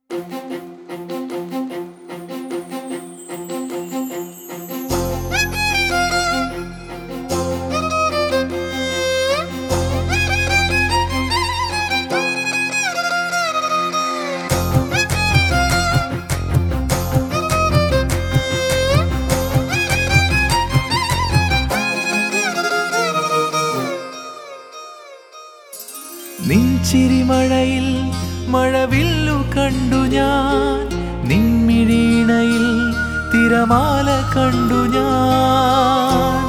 നിൻചിരിമഴയിൽ മഴവില്ലു കണ്ടു ഞാൻ നിൻമിഴീണയിൽ തിരമാല കണ്ടു ഞാൻ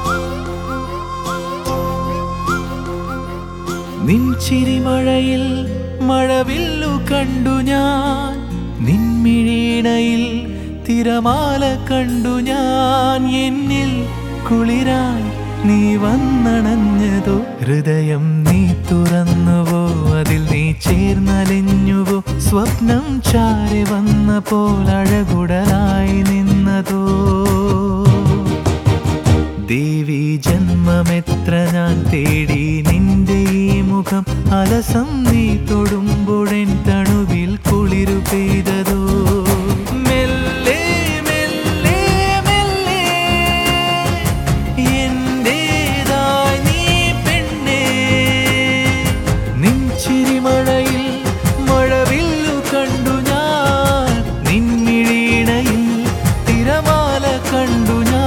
നിൻചിരിമഴയിൽ മഴവില്ലു കണ്ടു ഞാൻ നിൻമിഴീണയിൽ തിരമാല കണ്ടു ഞാൻ എന്നിൽ കുളിരായി നീ വന്നണഞ്ഞതോ ഹൃദയം നീ തുറന്നുവോ അതിൽ നീ ചേർന്നലിഞ്ഞുവോ സ്വപ്നം ചാരി വന്ന പോലഴകുടലായി നിന്നതോ ദേവി ജന്മമെത്ര ഞാൻ തേടി നിന്റെ ഈ മുഖം അലസം നീ തൊടുമ്പോഴെൻ തണുവിൽ കുളിരു പെയ്തതോ മെല്ലെ മെല്ലെ മെല്ലെ എന്റേതായി നീ പെണ്ണേ നിൻ ചിരിമഴയിൽ മഴവില്ലു കണ്ടു ഞാൻ നിൻമിഴീണയിൽ തിരമാല കണ്ടു ഞാൻ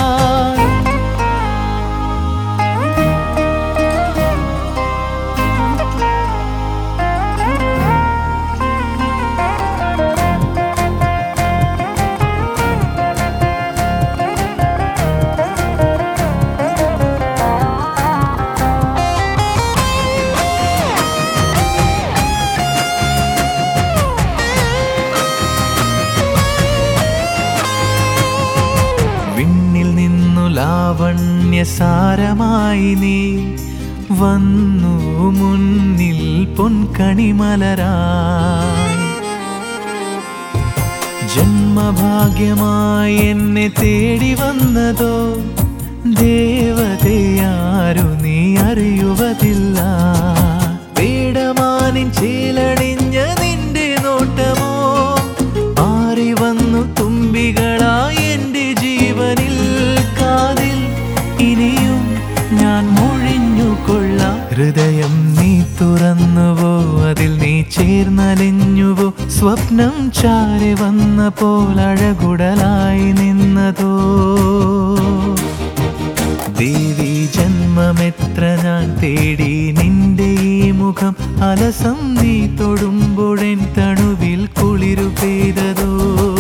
വിണ്ണിൽ നിന്നു ലാവണ്യസാരമായി നീ വന്നു മുന്നിൽ പൊൻകണിമലരായി ജന്മഭാഗ്യമായി എന്നെ തേടി വന്നതോ ദേവതയാരു നീ അറിയുവതില്ല പേടമാനിൻ ചേലണിഞ്ഞ നിന്റെ നോട്ടമോ മാറി വന്നു തുമ്പികളായി എന്റെ ജീവനിൽ കാതിൽ ഇനിയും ഞാൻ മൊഴിഞ്ഞു കൊള്ളാം ഹൃദയം നീ തുറന്നുവോ അതിൽ നീ ചേർന്നലിഞ്ഞുവോ സ്വപ്നം ചാരി വന്ന പോലഴകുടലായി നിന്നതോ ദേവി ജന്മമെത്ര ഞാൻ തേടി നിന്റെ ഈ മുഖം അലസം നീ തൊടുമ്പോഴെൻ തണുവിൽ കുളിരു പെയ്തതോ